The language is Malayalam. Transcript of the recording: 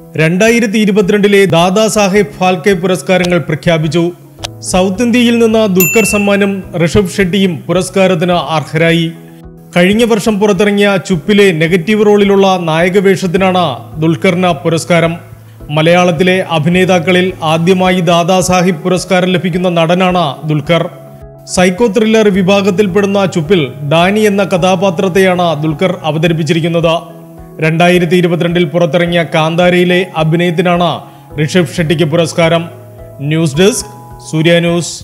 രണ്ടായിരത്തി ഇരുപത്തിരണ്ടിലെ ദാദാ സാഹേബ് ഫാൽക്കെ പുരസ്കാരങ്ങൾ പ്രഖ്യാപിച്ചു സൗത്ത് ഇന്ത്യയിൽ നിന്ന് ദുൽഖർ സമ്മാനും ഋഷഭ് ഷെട്ടിയും പുരസ്കാരത്തിന് അർഹരായി കഴിഞ്ഞ വർഷം പുറത്തിറങ്ങിയ ചുപ്പിലെ നെഗറ്റീവ് റോളിലുള്ള നായകവേഷത്തിനാണ് ദുൽഖറിന് പുരസ്കാരം മലയാളത്തിലെ അഭിനേതാക്കളിൽ ആദ്യമായി ദാദാ സാഹിബ് പുരസ്കാരം ലഭിക്കുന്ന നടനാണ് ദുൽഖർ സൈക്കോ ത്രില്ലർ വിഭാഗത്തിൽപ്പെടുന്ന ചുപ്പിൽ ഡാനി എന്ന കഥാപാത്രത്തെയാണ് ദുൽഖർ അവതരിപ്പിച്ചിരിക്കുന്നത് രണ്ടായിരത്തി ഇരുപത്തിരണ്ടിൽ പുറത്തിറങ്ങിയ കാന്താരയിലെ അഭിനയത്തിനാണ് ഋഷഭ് ഷെട്ടിക്ക് പുരസ്കാരം ന്യൂസ് ഡെസ്ക് സൂര്യ ന്യൂസ്